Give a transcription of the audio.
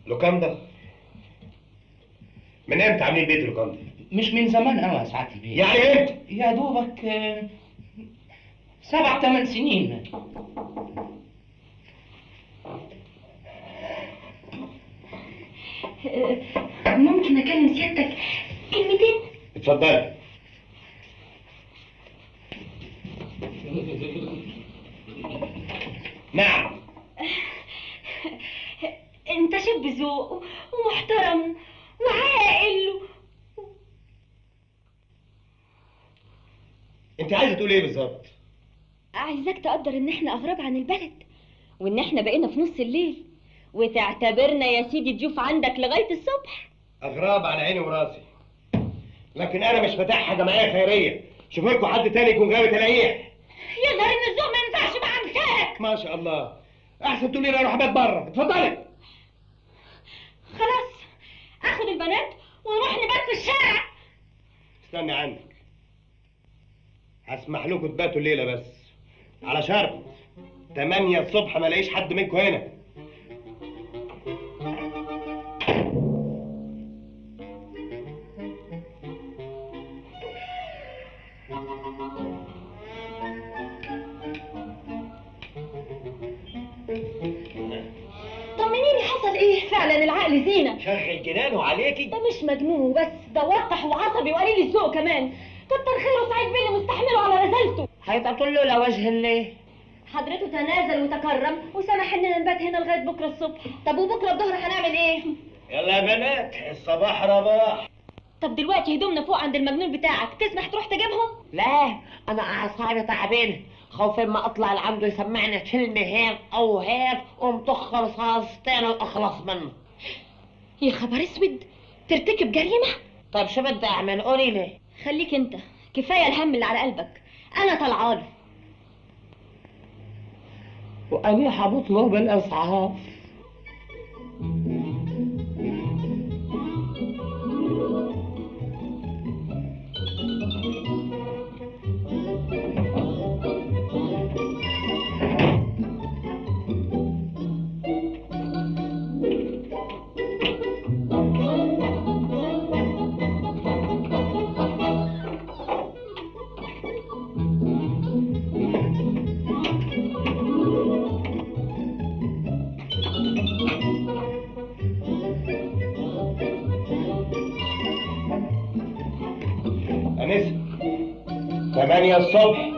لوكاندا من امتى عاملين بيت لوكاندا؟ مش من زمان قوي يا سعاده البيه يعني امتى؟ يا دوبك آه، سبع ثمان سنين ممكن اكلم سيادتك كلمتين اتفضلي نعم انت شاب ذوق ومحترم وعاقل انت عايزه تقولي ايه بالظبط؟ عايزاك تقدر ان احنا اغراب عن البلد وان احنا بقينا في نص الليل وتعتبرنا يا سيدي ضيوف عندك لغايه الصبح اغراب على عيني وراسي لكن انا مش فاتحها جمعيه خيريه شوف لكم حد تاني يكون غاوي تلاقيه يظهر ان الذوق ما ينفعش مع امثالك ما شاء الله احسن تقولي لي اروح ابات بره اتفضلي خلاص اخد البنات ونروح نبات في الشارع استني عندك هسمح لكم تباتوا الليله بس على شرط 8 الصبح ما الاقيش حد منكم هنا طمنيني حصل ايه فعلا العقل زينه شغل جنانه عليكي ده مش مجنون وبس ده وقح وعصبي وقليل الذوق كمان كتر خيره سعيد بيه اللي مستحمله على رزالته هيتقتل له لوجه الله حضرته تنازل وتكرم وسمح اننا نبات هنا لغايه بكره الصبح طب وبكره الظهر هنعمل ايه يلا يا بنات الصباح رباح طب دلوقتي هدومنا فوق عند المجنون بتاعك تسمح تروح تجيبهم لا انا اعصابي تعبانه خوفي ما اطلع لعنده يسمعني كلمه هيك او هيك ومطخ رصاصتين واخلص منه يا خبر اسود ترتكب جريمه طيب شو بدي اعمل قولي لي خليك انت كفايه الهم اللي على قلبك انا طلعاله واني حبطلب الاسعاف انسه 8 الصبح